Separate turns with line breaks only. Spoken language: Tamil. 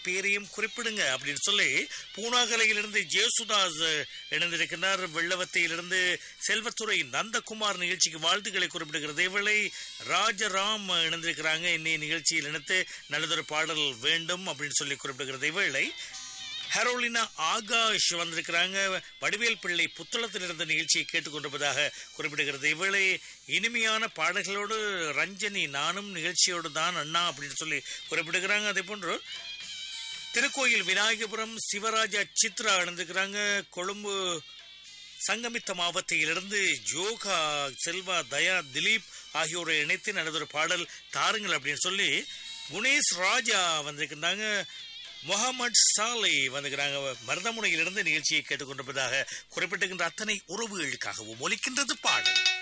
பேரையும் குறிப்பிடுங்க அப்படின்னு சொல்லி பூனாகலையிலிருந்து ஜேசுதாஸ் இணைந்திருக்கிறார் வெள்ளவத்தையிலிருந்து செல்வத்துறை நந்தகுமார் நிகழ்ச்சிக்கு வாழ்த்துக்களை குறிப்பிடுகிறது இவளை ராஜராம் இணைந்திருக்கிறாங்க இன்னைய நிகழ்ச்சியில் இணைத்து நல்லதொரு பாடல் வேண்டும் அப்படின்னு சொல்லி குறிப்பிடுகிறது இவளை ஹரோலினா ஆகாஷ் வந்திருக்கிறாங்க வடிவேல் பிள்ளை புத்தளத்தில் இருந்த நிகழ்ச்சியை கேட்டுக்கொண்டிருப்பதாக குறிப்பிடுகிறது இவளை இனிமையான பாடல்களோடு ரஞ்சனி நானும் நிகழ்ச்சியோடு தான் அண்ணா அப்படின்னு சொல்லி குறிப்பிடுகிறாங்க அதே போன்று திருக்கோயில் விநாயகபுரம் சிவராஜா சித்ரா இணைந்திருக்கிறாங்க கொழும்பு சங்கமித்த மாவட்டத்திலிருந்து ஜோகா செல்வா தயா திலீப் ஆகியோரை இணைத்து நடந்தொரு பாடல் தாருங்கள் அப்படின்னு சொல்லி குணேஷ் ராஜா வந்திருக்கிறாங்க முகமது சாலை வந்துக்கிறாங்க மருதமுனையிலிருந்து நிகழ்ச்சியை கேட்டுக்கொண்டிருப்பதாக குறிப்பிட்டிருக்கின்ற அத்தனை உறவுகளுக்காகவும் ஒலிக்கின்றது பாடல்